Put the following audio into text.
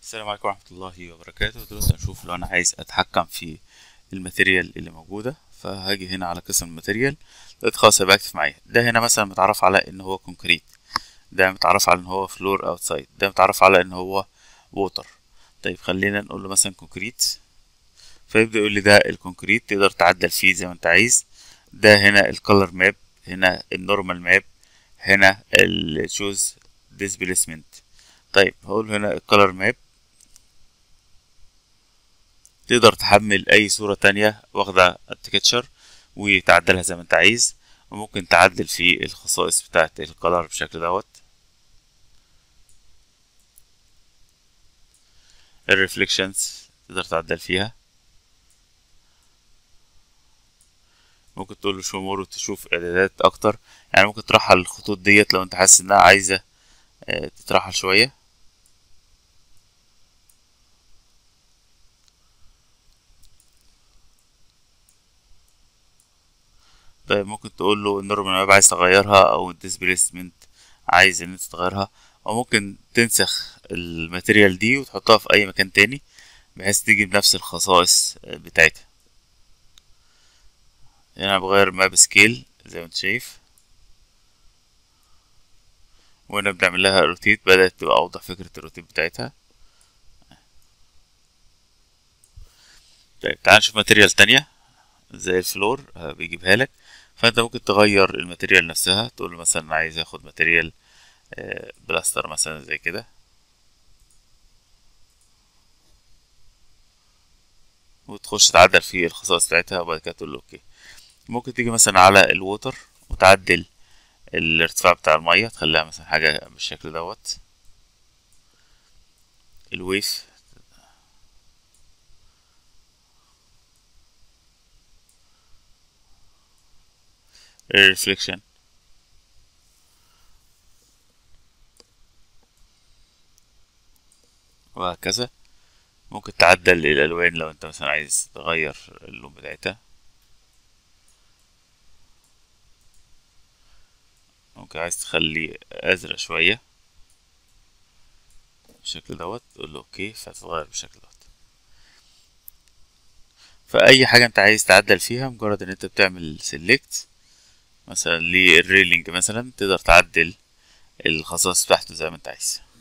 السلام عليكم ورحمة الله وبركاته دلوقتي هنشوف لو أنا عايز أتحكم في الماتيريال اللي موجودة فهاجي هنا على قسم الماتيريال دلوقتي خلاص هيبقى أكتف معايا ده هنا مثلا متعرف على إن هو كونكريت ده متعرف على إن هو فلور أوتسايد ده متعرف على إن هو ووتر طيب خلينا نقول له مثلا كونكريت فيبدأ يقول لي ده الكونكريت تقدر تعدل فيه زي ما أنت عايز ده هنا الكولر ماب هنا النورمال ماب هنا الشوز ديسبيسمنت طيب هقول هنا الكولر ماب تقدر تحمل اي صورة تانية واخدة التكتشر وتعدلها زي ما انت عايز وممكن تعدل في الخصائص بتاعة الكلر بالشكل دوت الريفليكشنز تقدر تعدل فيها ممكن تقول له شو مور وتشوف اعدادات اكتر يعني ممكن ترحل الخطوط ديت لو انت حاسس انها عايزة تترحل شوية طيب ممكن تقول له النورمال ماب عايز تغيرها او الديسبيسمنت عايز ان انت تغيرها او ممكن تنسخ الماتيريال دي وتحطها في اي مكان تاني بحيث تيجي بنفس الخصائص بتاعتها هنا بغير ماب سكيل زي ما انت شايف وهنا بنعمل لها روتيت بدأت تبقى أوضح فكرة الروتيت بتاعتها طيب تعال نشوف ماتيريال تانية زي الفلور بيجيبها لك فانت ممكن تغير الماتيريال نفسها تقول له مثلا عايز اخد ماتيريال بلاستر مثلا زي كده وتخش تعدل في الخصائص بتاعتها وبعد كده تقول له اوكي ممكن تيجي مثلا على الووتر وتعدل الارتفاع بتاع المية تخليها مثلا حاجة بالشكل دوت الويف الريفليكشن وهكذا ممكن تعدل الالوان لو انت مثلا عايز تغير اللون بتاعتها ممكن عايز تخليه ازرق شوية بالشكل دوت تقول له اوكي فتتغير بالشكل دوت فاي حاجة انت عايز تعدل فيها مجرد ان انت بتعمل سيلكت مثلا للريلينج مثلا تقدر تعدل الخصائص بتاعته زي ما انت عايز